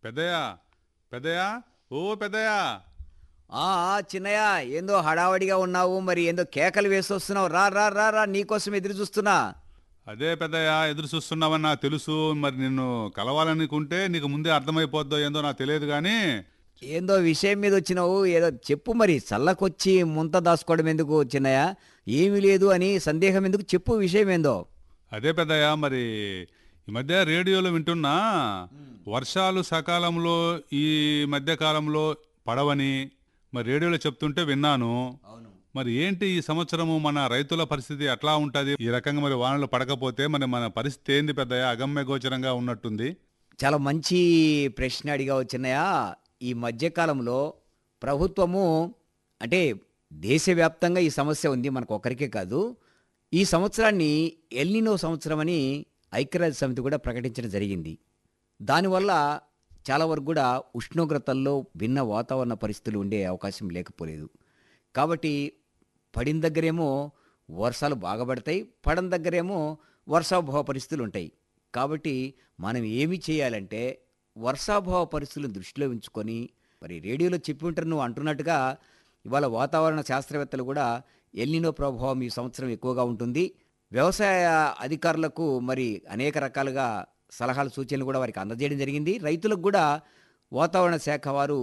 పెద్దయా పెద్దయా ఓ పెద్దయా ఆ ఆ, చిన్నయ్య ఏందో హడావడిగా ఉన్నావు మరి ఏందో కేకలు వేసొస్తున్నావు రా రా రా రా నీకోసం ఎదురు చూస్తున్నా అదే పెద్దయా ఎదురు చూస్తున్నావని నాకు తెలుసు మరి నిన్ను కలవాలనుకుంటే నీకు ముందే అర్థమైపోద్దో ఏందో నాకు తెలియదు కానీ ఏందో విషయం మీద వచ్చినావు ఏదో చెప్పు మరి చల్లకొచ్చి ముంత దాచుకోవడం ఎందుకు చిన్నయ్య ఏమీ లేదు అని సందేహం ఎందుకు చెప్పు విషయం ఏందో అదే పెద్దయ్య మరి ఈ మధ్య రేడియోలో వింటున్నా వర్షాలు సకాలంలో ఈ మధ్య కాలంలో పడవని మరి రేడియోలో చెప్తుంటే విన్నాను అవును మరి ఏంటి ఈ సంవత్సరము మన రైతుల పరిస్థితి ఎట్లా ఉంటది ఈ రకంగా మరి వానలు పడకపోతే మరి మన పరిస్థితి ఏంది పెద్దయ్య అగమ్య గోచరంగా ఉన్నట్టుంది చాలా మంచి ప్రశ్న అడిగావు చిన్నయ్య ఈ మధ్యకాలంలో ప్రభుత్వము అంటే దేశవ్యాప్తంగా ఈ సమస్య ఉంది మనకు ఒక్కరికే కాదు ఈ సంవత్సరాన్ని ఎల్నినో సంవత్సరం అని ఐక్యరాజ్య సమితి కూడా ప్రకటించడం జరిగింది దానివల్ల చాలా వరకు కూడా ఉష్ణోగ్రతల్లో భిన్న వాతావరణ పరిస్థితులు ఉండే అవకాశం లేకపోలేదు కాబట్టి పడిన దగ్గరేమో వర్షాలు బాగా పడతాయి పడని దగ్గరేమో వర్షాభావ పరిస్థితులు ఉంటాయి కాబట్టి మనం ఏమి చేయాలంటే వర్షాభావ పరిస్థితులను దృష్టిలో ఉంచుకొని మరి రేడియోలో చెప్పి ఉంటారు నువ్వు అంటున్నట్టుగా ఇవాళ వాతావరణ శాస్త్రవేత్తలు కూడా ఎల్నినో ప్రభావం ఈ సంవత్సరం ఎక్కువగా ఉంటుంది వ్యవసాయ అధికారులకు మరి అనేక రకాలుగా సలహాలు సూచనలు కూడా వారికి అందజేయడం జరిగింది రైతులకు కూడా వాతావరణ శాఖ వారు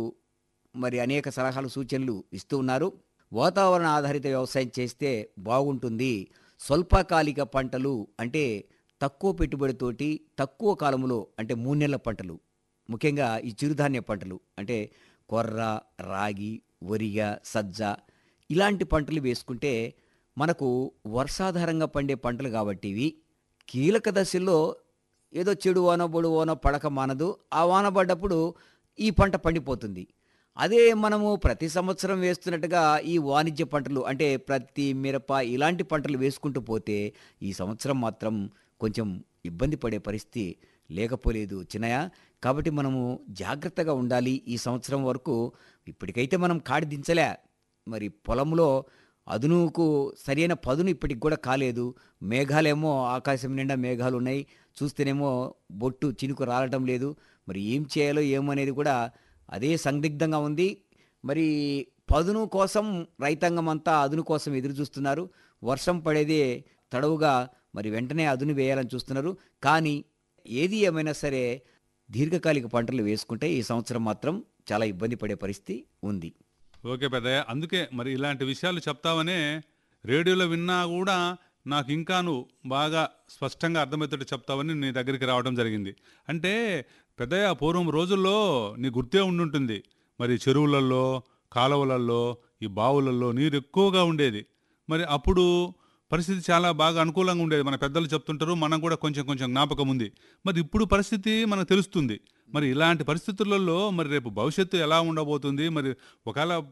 మరి అనేక సలహాలు సూచనలు ఇస్తూ ఉన్నారు వాతావరణ ఆధారిత వ్యవసాయం చేస్తే బాగుంటుంది స్వల్పకాలిక పంటలు అంటే తక్కువ పెట్టుబడితోటి తక్కువ కాలంలో అంటే మూడు నెలల పంటలు ముఖ్యంగా ఈ చిరుధాన్య పంటలు అంటే కొర్ర రాగి వరిగ సజ్జ ఇలాంటి పంటలు వేసుకుంటే మనకు వర్షాధారంగా పండే పంటలు కాబట్టి ఇవి కీలక దశల్లో ఏదో చెడు వాన బొడు వాన పడక మానదు ఆ వాన పడ్డప్పుడు ఈ పంట పండిపోతుంది అదే మనము ప్రతి సంవత్సరం వేస్తున్నట్టుగా ఈ వాణిజ్య పంటలు అంటే ప్రతి మిరప ఇలాంటి పంటలు వేసుకుంటూ పోతే ఈ సంవత్సరం మాత్రం కొంచెం ఇబ్బంది పడే పరిస్థితి లేకపోలేదు చిన్నయ్య కాబట్టి మనము జాగ్రత్తగా ఉండాలి ఈ సంవత్సరం వరకు ఇప్పటికైతే మనం కాడి దించలే మరి పొలంలో అదునుకు సరైన పదును ఇప్పటికి కూడా కాలేదు మేఘాలేమో ఆకాశం నిండా మేఘాలు ఉన్నాయి చూస్తేనేమో బొట్టు చినుకు రాలటం లేదు మరి ఏం చేయాలో ఏమో అనేది కూడా అదే సందిగ్ధంగా ఉంది మరి పదును కోసం రైతాంగం అంతా అదును కోసం ఎదురు చూస్తున్నారు వర్షం పడేదే తడవుగా మరి వెంటనే అదును వేయాలని చూస్తున్నారు కానీ ఏది ఏమైనా సరే దీర్ఘకాలిక పంటలు వేసుకుంటే ఈ సంవత్సరం మాత్రం చాలా ఇబ్బంది పడే పరిస్థితి ఉంది ఓకే పెద్దయ్య అందుకే మరి ఇలాంటి విషయాలు చెప్తావనే రేడియోలో విన్నా కూడా నాకు ఇంకా నువ్వు బాగా స్పష్టంగా అర్థమవుతాడు చెప్తావని నీ దగ్గరికి రావడం జరిగింది అంటే పెద్దయ్య పూర్వం రోజుల్లో నీ గుర్తే ఉండుంటుంది మరి చెరువులలో కాలువలలో ఈ బావులలో నీరు ఎక్కువగా ఉండేది మరి అప్పుడు పరిస్థితి చాలా బాగా అనుకూలంగా ఉండేది మన పెద్దలు చెప్తుంటారు మనం కూడా కొంచెం కొంచెం జ్ఞాపకం ఉంది మరి ఇప్పుడు పరిస్థితి మనకు తెలుస్తుంది మరి ఇలాంటి పరిస్థితులలో మరి రేపు భవిష్యత్తు ఎలా ఉండబోతుంది మరి ఒకవేళ